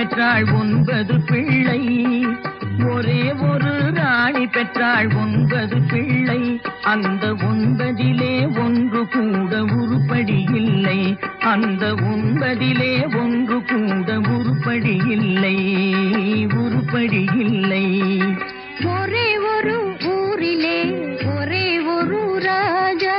பெற்றாள் ஒன்பது பிள்ளை ஒரே ஒரு ராணி பெற்றாள் ஒன்பது பிள்ளை அந்த ஒன்பதிலே ஒன்று கூட உருப்படி இல்லை அந்த ஒன்பதிலே ஒன்று கூட உருப்படி இல்லை உருப்படி இல்லை ஒரே ஒரு ஊரிலே ஒரே ஒரு ராஜா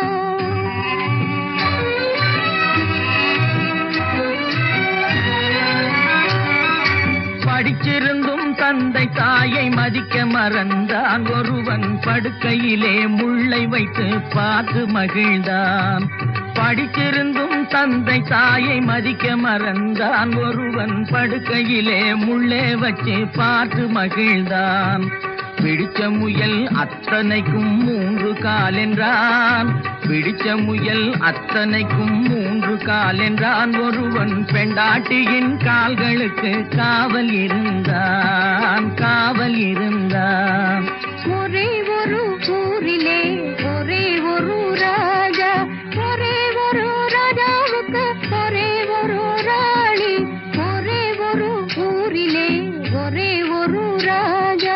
படிச்சிருந்தும் தந்தை தாயை மதிக்க மறந்தான் ஒருவன் படுக்கையிலே முள்ளை வைத்து பார்த்து மகிழ்ந்தான் படிச்சிருந்தும் தந்தை தாயை மதிக்க மறந்தான் ஒருவன் படுக்கையிலே முள்ளே வச்சு பார்த்து மகிழ்ந்தான் பிடிச்ச முயல் அத்தனைக்கும் மூன்று கால் என்றான் பிடிச்ச முயல் அத்தனைக்கும் மூன்று கால் என்றான் ஒருவன் பெண்டாட்டியின் கால்களுக்கு காவல் இருந்தான் காவல் இருந்தான் ஒரே ஒரு ஊரிலே ஒரே ஒரு ராஜா ஒரே ஒரு ராஜாவுக்கு ஒரே ஒரு ராணி ஒரே ஒரு ஊரிலே ஒரே ஒரு ராஜா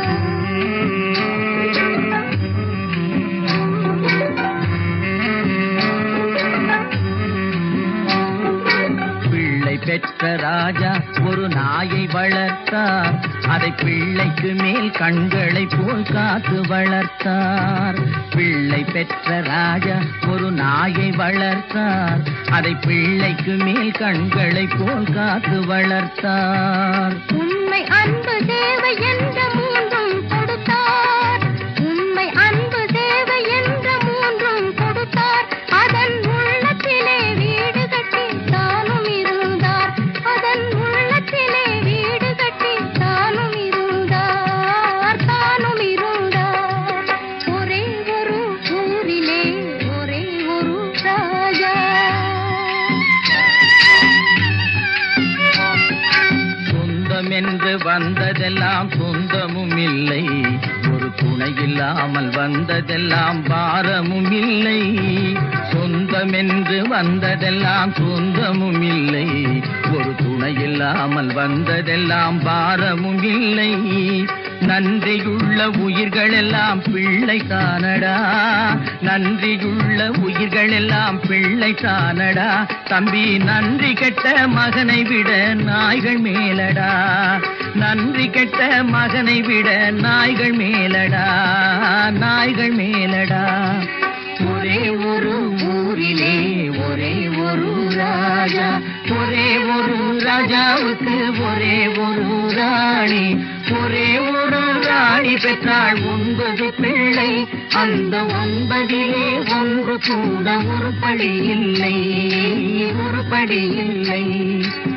பிள்ளை பெற்ற ராஜா ஒரு நாயை வளர்த்தார் அதை பிள்ளைக்கு மேல் கண்களை போல் காத்து வளர்த்தார் பிள்ளை பெற்ற ராஜா ஒரு நாயை வளர்த்தார் அதை பிள்ளைக்கு மேல் கண்களை போல் காத்து வளர்த்தார் உண்மை அன்பு தேவை என்ற மூன்றும் கொடுத்தார் உண்மை அன்பு தேவை என்ற மூன்றும் கொடுத்தார் அதன் உள்ளத்திலே வீடு கட்டி தானும் இருந்தார் அதன் உள்ளத்திலே வீடு கட்டி தானும் இருந்தார் தானும் இருந்தார் ஒரே ஒரு ஊரிலே ஒரே ஒரு ராஜா சொந்தம் என்று வந்ததெல்லாம் சொந்தமும் இல்லை ஒரு துணை இல்லாமல் வந்ததெல்லாம் பாரமும் இல்லை சொந்தம் என்று வந்ததெல்லாம் சொந்தமும் இல்லை ஒரு துணை இல்லாமல் வந்ததெல்லாம் பாரமும் இல்லை நன்றியுள்ள உயிர்கள் எல்லாம் பிள்ளை தானடா நன்றியுள்ள உயிர்கள் எல்லாம் பிள்ளை தானடா தம்பி நன்றி கெட்ட மகனை விட நாய்கள் மேலடா நன்றி கெட்ட மகனை விட நாய்கள் மேலடா நாய்கள் மேலடா ஒரே ஒரு ஊரிலே ஒரே ஒரு ராஜா ஒரே ஒரு ராஜாவுக்கு ஒரே ஒரு ராணி ஒரே ஒரு ராணி பெற்றாள் ஒன்பது பிள்ளை அந்த ஒன்பதிலே ஒன்று கூட உருப்படி இல்லை உருப்படி இல்லை